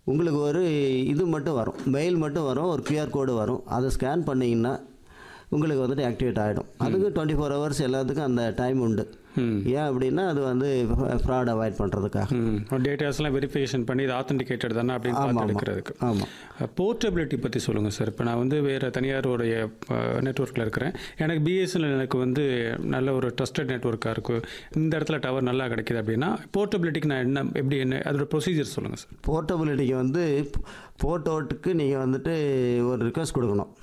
உங்களுக்கு ஒரு இது மட்டும் வரும் மெயில் மட்டும் வரும் ஒரு QR கோடு வரும் அதை ஸ்கேன் பண்ணிங்கன்னா உங்களுக்கு வந்துட்டு ஆக்டிவேட் ஆகிடும் அதுக்கு டுவெண்ட்டி ஃபோர் ஹவர்ஸ் எல்லாத்துக்கும் அந்த டைம் உண்டு ம் ஏன் அப்படின்னா அது வந்து ஃப்ராட் அவாய்ட் பண்ணுறதுக்காக ம் டேட்டாஸ்லாம் வெரிஃபிகேஷன் பண்ணி இது ஆத்தென்டிகேட்டட் தானே அப்படின்னு பார்த்து எடுக்கிறதுக்கு ஆமாம் போர்ட்டபிலிட்டி பற்றி சொல்லுங்கள் சார் இப்போ நான் வந்து வேறு தனியாருடைய நெட்ஒர்க்கில் இருக்கிறேன் எனக்கு பிஎஸ்என்எல் எனக்கு வந்து நல்ல ஒரு ட்ரஸ்டட் நெட்ஒர்க்காக இருக்கும் இந்த இடத்துல டவர் நல்லா கிடைக்குது அப்படின்னா போர்ட்டபிலிட்டிக்கு நான் என்ன எப்படி என்ன அதோட ப்ரொசீஜர் சொல்லுங்கள் சார் போர்ட்டபிலிட்டிக்கு வந்து போர்ட் அவுட்டுக்கு நீங்கள் வந்துட்டு ஒரு ரிக்வஸ்ட் கொடுக்கணும்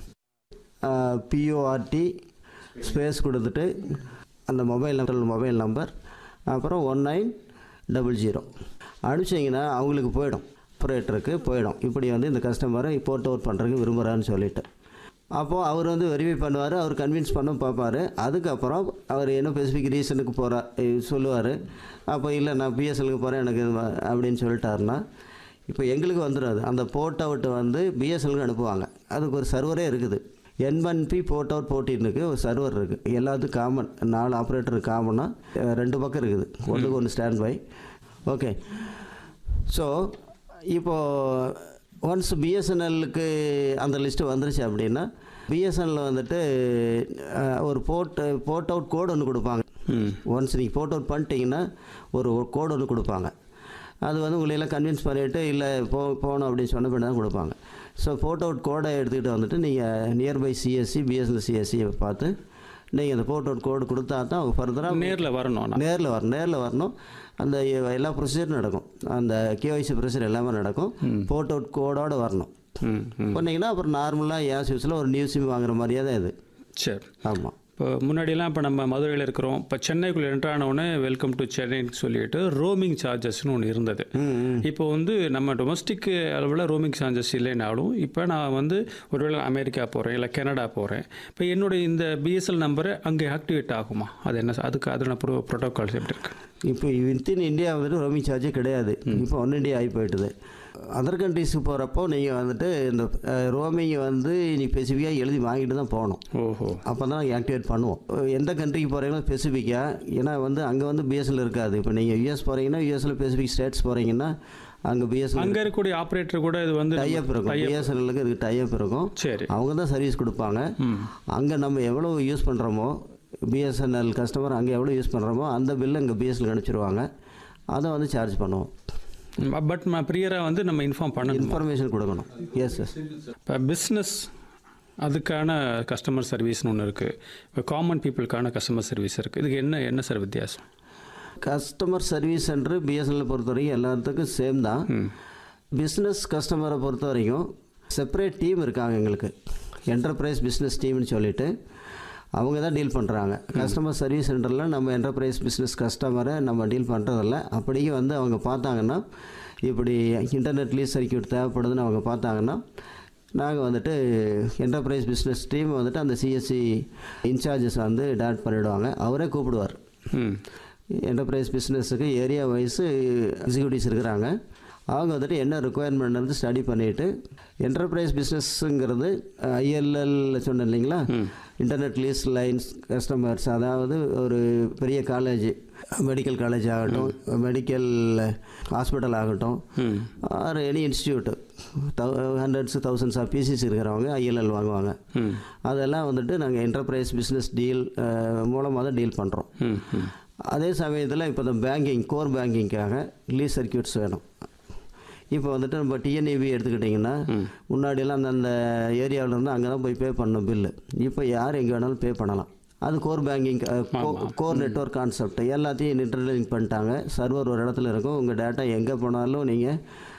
பிஓஆர்டி ஸ்பேஸ் கொடுத்துட்டு அந்த மொபைல் நம்பர் மொபைல் நம்பர் அப்புறம் ஒன் நைன் டபுள் ஜீரோ அனுப்பிச்சிங்கன்னா அவங்களுக்கு போயிடும் ஆப்ரேட்டருக்கு போயிடும் இப்படி வந்து இந்த கஸ்டமரை போர்ட் அவுட் பண்ணுறதுக்கு விரும்புகிறான்னு சொல்லிட்டு அப்போது அவர் வந்து வெரிஃபை பண்ணுவார் அவர் கன்வின்ஸ் பண்ண பார்ப்பார் அதுக்கப்புறம் அவர் என்ன ஸ்பெசிஃபிக் ரீசனுக்கு போகிறார் சொல்லுவார் அப்போ இல்லை நான் பிஎஸ்எலுக்கு போகிறேன் எனக்கு இது வ- அப்படின்னு சொல்லிட்டாருன்னா இப்போ எங்களுக்கு வந்துடும் அது அந்த போர்ட் அவுட் வந்து பிஎஸ்எலுக்கு அனுப்புவாங்க அதுக்கு ஒரு சர்வரே இருக்குது என்ஒன்பி போர்ட் அவுட் போட்டினுக்கு ஒரு சர்வர் இருக்குது எல்லாத்துக்கும் காமன் நாலு ஆப்ரேட்டர் காமனாக ரெண்டு பக்கம் இருக்குது ஒன்றுக்கு ஒன்று ஸ்டாண்ட் பை ஓகே ஸோ இப்போது ஒன்ஸ் பிஎஸ்என்எல்லுக்கு அந்த லிஸ்ட்டு வந்துருச்சு அப்படின்னா பிஎஸ்என்எல் வந்துட்டு அஹ், ஒரு போர்ட் போர்ட் அவுட் கோடு ஒன்று கொடுப்பாங்க ம் ஒன்ஸ் நீங்கள் போர்ட் அவுட் பண்ணிட்டீங்கன்னா ஒரு கோடு ஒன்று கொடுப்பாங்க அது வந்து உங்களையெல்லாம் கன்வின்ஸ் பண்ணிவிட்டு இல்லை போ போகணும் அப்படின்னு சொன்ன பின்னாடி தான் கொடுப்பாங்க ஸோ போர்ட் அவுட் கோடை எடுத்துக்கிட்டு வந்துட்டு நீங்கள் நியர்பை சிஎஸ்சி பிஎஸ்என்எல் சிஎஸ்சியை பார்த்து நீங்கள் அந்த போர்ட் அவுட் கோடு கொடுத்தா தான் அவங்க ஃபர்தராக நேரில் வரணும் நான் நேரில் வரணும் நேரில் வரணும் அந்த எல்லா ப்ரொசீஜரும் நடக்கும் அந்த கேஒய்சி ப்ரொசீஜர் எல்லாமே நடக்கும் போர்ட் அவுட் கோடோடு வரணும் ம் ம் பண்ணிங்கன்னா அப்புறம் நார்மலாக ஏஸ் யூஸில் ஒரு நியூ சிம் வாங்குற மாதிரியே தான் இது சரி ஆமாம் இப்போ முன்னாடியெல்லாம் இப்போ நம்ம மதுரையில் இருக்கிறோம் இப்போ சென்னைக்குள்ளே என்ட்ரு ஆனவுடனே வெல்கம் டு சென்னைன்னு சொல்லிட்டு ரோமிங் சார்ஜஸ்னு ஒன்று இருந்தது இப்போ வந்து நம்ம டொமஸ்டிக் அளவில் ரோமிங் சார்ஜஸ் இல்லைனாலும் இப்போ நான் வந்து ஒருவேளை அமெரிக்கா போகிறேன் இல்லை கனடா போகிறேன் இப்போ என்னுடைய இந்த பிஎஸ்எல் நம்பரை அங்கே ஆக்டிவேட் ஆகுமா அது என்ன அதுக்கு அதோட ப்ரோ ப்ரோட்டோகால்ஸ் எப்படி இருக்கு இப்போ வித்தின் இந்தியா வந்துட்டு ரோமிங் சார்ஜே கிடையாது இப்போ ஒன் இந்தியா ஆகி போயிட்டுது அதர் கண்ட்ரிஸுக்கு போகிறப்போ நீங்கள் வந்துட்டு இந்த ரோமிங்கை வந்து நீ ஸ்பெசிஃபிக்காக எழுதி வாங்கிட்டு தான் போகணும் ஓஹோ அப்போ தான் ஆக்டிவேட் பண்ணுவோம் எந்த கண்ட்ரிக்கு போகிறீங்களோ ஸ்பெசிஃபிக்காக ஏன்னா வந்து அங்கே வந்து பிஎஸ்எல் இருக்காது இப்போ நீங்கள் யூஎஸ் போகிறீங்கன்னா யூஎஸ்ல ஸ்பெசிஃபிக் ஸ்டேட்ஸ் போகிறீங்கன்னா அங்கே பிஎஸ்எல் அங்கே இருக்கக்கூடிய ஆப்ரேட்டர் கூட இது வந்து டைப் இருக்கும் பிஎஸ்என்எலுக்கு இதுக்கு டைப் இருக்கும் சரி அவங்க தான் சர்வீஸ் கொடுப்பாங்க ம் அங்கே நம்ம எவ்வளோ யூஸ் பண்ணுறோமோ பிஎஸ்என்எல் கஸ்டமர் அங்கே எவ்வளோ யூஸ் பண்ணுறோமோ அந்த பில்லை இங்கே பிஎஸ்எல் அனுப்பிச்சிருவாங்க அதை வந்து சார்ஜ் பண்ணுவோம் பட் ப்ரியராக வந்து நம்ம இன்ஃபார்ம் பண்ணணும் இன்ஃபர்மேஷன் கொடுக்கணும் எஸ் எஸ் இப்போ பிஸ்னஸ் அதுக்கான கஸ்டமர் சர்வீஸ்னு ஒன்று இருக்குது இப்போ காமன் பீப்புளுக்கான கஸ்டமர் சர்வீஸ் இருக்குது இதுக்கு என்ன என்ன சார் வித்தியாசம் கஸ்டமர் சர்வீஸ் சென்டர் பிஎஸ்என்எல் பொறுத்த வரைக்கும் எல்லாத்துக்கும் சேம் தான் பிஸ்னஸ் கஸ்டமரை பொறுத்த வரைக்கும் செப்பரேட் டீம் இருக்காங்க எங்களுக்கு என்டர்பிரைஸ் பிஸ்னஸ் டீம்னு சொல்லிட்டு அவங்க தான் டீல் பண்ணுறாங்க கஸ்டமர் சர்வீஸ் சென்டரில் நம்ம என்டர்பிரைஸ் பிஸ்னஸ் கஸ்டமரை நம்ம டீல் பண்ணுறதில்ல அப்படியே வந்து அவங்க பார்த்தாங்கன்னா இப்படி இன்டர்நெட்லேயும் சர்க்கியூட் தேவைப்படுதுன்னு அவங்க பார்த்தாங்கன்னா நாங்கள் வந்துட்டு என்டர்பிரைஸ் பிஸ்னஸ் டீம் வந்துட்டு அந்த சிஎஸ்சி இன்சார்ஜஸ் வந்து டேரக்ட் பண்ணிவிடுவாங்க அவரே கூப்பிடுவார் ம் என்டர்பிரைஸ் பிஸ்னஸுக்கு ஏரியா வைஸு எக்ஸிக்யூட்டிவ்ஸ் இருக்கிறாங்க அவங்க வந்துட்டு என்ன ரெக்குவயர்மெண்ட் வந்து ஸ்டடி பண்ணிவிட்டு என்டர்பிரைஸ் பிஸ்னஸ்ங்கிறது ஐஎல்எல் சொன்னேன் இல்லைங்களா இன்டர்நெட் லீஸ் லைன்ஸ் கஸ்டமர்ஸ் அதாவது ஒரு பெரிய காலேஜ் மெடிக்கல் காலேஜ் ஆகட்டும் மெடிக்கல் ஹாஸ்பிட்டல் ஆகட்டும் or any institute hundreds thousands of PCs இருக்கிறவங்க ஐஎல்எல் வாங்குவாங்க ம் அதெல்லாம் வந்துட்டு நாங்கள் என்டர்பிரைஸ் பிஸ்னஸ் டீல் மூலமாக தான் டீல் பண்ணுறோம் ம் ம் அதே சமயத்தில் இப்போ இந்த பேங்கிங் கோர் பேங்கிங்காக லீஸ் சர்க்கியூட்ஸ் வேணும் இப்போ வந்துட்டு நம்ம டிஎன்இபி எடுத்துக்கிட்டிங்கன்னா முன்னாடியெல்லாம் அந்தந்த ஏரியாவில் இருந்து அங்கே தான் போய் பே பண்ணணும் பில்லு இப்போ யார் எங்கே வேணாலும் பே பண்ணலாம் அது core banking core network concept எல்லாத்தையும் இன்டர்லிங்க் பண்ணிட்டாங்க சர்வர் ஒரு இடத்துல இருக்கும் உங்கள் டேட்டா எங்கே போனாலும் நீங்கள்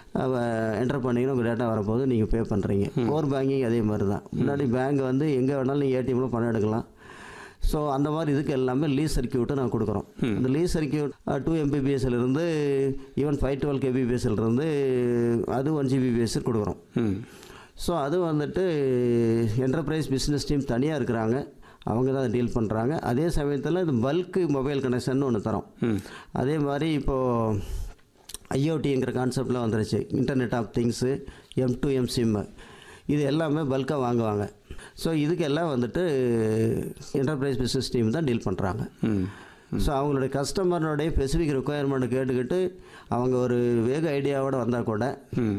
என்டர் பண்ணிங்கன்னா உங்கள் டேட்டா வரப்போது நீங்கள் பே பண்ணுறீங்க கோர் பேங்கிங் அதே மாதிரி தான் முன்னாடி பேங்க் வந்து எங்கே வேணாலும் நீங்கள் ஏடிஎம்மில் பணம் எடுக்கலாம் ஸோ அந்த மாதிரி இதுக்கு எல்லாமே லீஸ் சர்க்கியூட்டை நான் கொடுக்குறோம் இந்த லீஸ் சர்க்கியூட் டூ இருந்து ஈவன் ஃபைவ் டுவெல் இருந்து அது ஒன் ஜிபிபிஎஸ் கொடுக்குறோம் ம் ஸோ அது வந்துட்டு என்டர்பிரைஸ் பிஸ்னஸ் டீம் தனியாக இருக்கிறாங்க அவங்க தான் டீல் பண்ணுறாங்க அதே சமயத்தில் இது பல்க்கு மொபைல் கனெக்ஷன் ஒன்று தரோம் அதே மாதிரி இப்போது ஐஓடிங்கிற கான்செப்டில் வந்துருச்சு internet of things M to M SIM இது எல்லாமே பல்காக வாங்குவாங்க ஸோ இதுக்கெல்லாம் வந்துட்டு என்டர்பிரைஸ் பிஸ்னஸ் டீம் தான் டீல் பண்ணுறாங்க ம் ஸோ அவங்களுடைய கஸ்டமருடைய ஸ்பெசிஃபிக் ரெக்குயர்மெண்ட் கேட்டுக்கிட்டு அவங்க ஒரு வேக ஐடியாவோடு வந்தால் கூட ம்